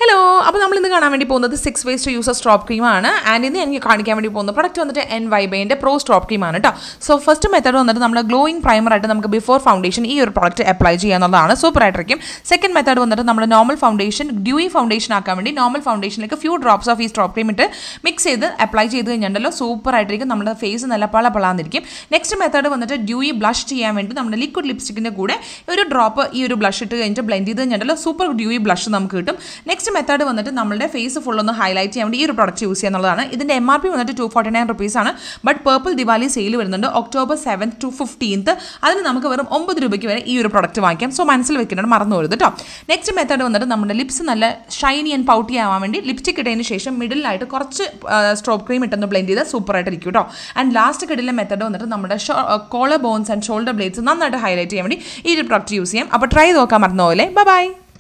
hello അപ്പോൾ നമ്മൾ ഇന്ന് കാണാൻ വേണ്ടി പോകുന്നത് സിക്സ് വേസ്റ്റ് യൂസർ സ്ട്രോപ്പ് ക്രീമാണ് ആൻഡ് ഇന്ന് എനിക്ക് കാണിക്കാൻ വേണ്ടി പോകുന്ന പ്രൊഡക്റ്റ് വന്നിട്ട് എൻ വൈബൈൻ്റെ പ്രോ സ്ട്രോപ്പ് ക്രീമാണ് കേട്ടോ സോ ഫസ്റ്റ് മെത്തേഡ് വന്നിട്ട് നമ്മൾ ഗ്ലോയിങ് പ്രൈമറായിട്ട് നമുക്ക് ബിഫോർ ഫൗണ്ടേഷൻ ഈ ഒരു പ്രോഡക്റ്റ് അപ്ലൈ ചെയ്യാന്നുള്ളതാണ് സൂപ്പർ ആയിട്ടിരിക്കും സെക്കൻഡ് മെത്തേഡ് വന്നിട്ട് നമ്മൾ നോർമൽ ഫൗണ്ടേഷൻ ഡ്യൂയി ഫൗണ്ടേഷൻ ആക്കാൻ വേണ്ടി നോർമൽ ഫൗണ്ടേഷനിലേക്ക് ഫ്യൂ ഡ്രോപ്സ് ഓഫ് ഈ സ്ട്രോപ്പ് ക്രീം ഇട്ട് മിക്സ് ചെയ്ത് അപ്ലൈ ചെയ്ത് കഴിഞ്ഞിട്ടുണ്ടല്ലോ സൂപ്പർ ആയിട്ടിരിക്കും നമ്മുടെ ഫേസ് നല്ല പള പളാന്നിരിക്കും നെക്സ്റ്റ് മെത്തേഡ് വന്നിട്ട് ഡ്യൂയി ബ്ലഷ് ചെയ്യാൻ വേണ്ടി നമ്മുടെ ലിക്വിഡ് ലിപ്സ്റ്റിക്കിൻ്റെ കൂടെ ഒരു ഡ്രോപ്പ് ഈ ഒരു ബ്ലഷ് ഇട്ട് കഴിഞ്ഞിട്ട് ബ്ലെൻഡ് ചെയ്ത് കഴിഞ്ഞിട്ടുണ്ടല്ലോ സൂപ്പർ ഡ്യൂയി ബ്ലഷ് നമുക്ക് കിട്ടും നെക്സ്റ്റ് മെത്തേഡ് വന്നിട്ട് നമ്മുടെ ഫേസ് ഫുൾ ഒന്ന് ഹൈലൈറ്റ് ചെയ്യാൻ വേണ്ടി ഈ ഒരു പ്രൊഡക്റ്റ് യൂസ് ചെയ്യുന്നുള്ളതാണ് ഇതിൻ്റെ എം ആർ പി വന്നിട്ട് ടു ഫോർട്ടി നയൻ റുപ്പീസ് ആണ് ബട്ട് പേർപ്പിൾ ദിവാലി സെയിൽ വരുന്നുണ്ട് ഒക്ടോബർ സെവൻത്ത് ടു ഫിഫ്റ്റീൻത്ത് അതിന് നമുക്ക് വെറും ഒമ്പത് രൂപയ്ക്ക് വരെ ഈ ഒരു പ്രൊഡക്റ്റ് വാങ്ങിക്കാം സോ മനസ്സിൽ വെക്കുന്നുണ്ട് മറന്നു പോരുത് കേട്ടോ നെക്സ്റ്റ് മെത്തേഡ് വന്നിട്ട് നമ്മുടെ ലിപ്സ് നല്ല ഷൈനി ആൻഡ് പൗട്ടി ആവാൻ വേണ്ടി ലിപ്സ്റ്റിക് ഇട്ടതിന് ശേഷം മിഡിലായിട്ട് കുറച്ച് സ്ട്രോപ്പ് ക്രീം ഇട്ടൊന്ന് ബ്ലെൻഡ് ചെയ്താൽ സൂപ്പർ ആയിട്ട് ഇരിക്കും കേട്ടോ ആൻഡ് ലാസ്റ്റ് കിടിലെ മെത്തേഡ് വന്നിട്ട് നമ്മുടെ collar bones and shoulder blades നന്നായിട്ട് ഹൈലൈറ്റ് ചെയ്യാൻ വേണ്ടി ഈ ഒരു പ്രൊഡക്റ്റ് യൂസ് ചെയ്യാം അപ്പോൾ ട്രൈ നോക്കാൻ മറന്നു പോലെ ബൈ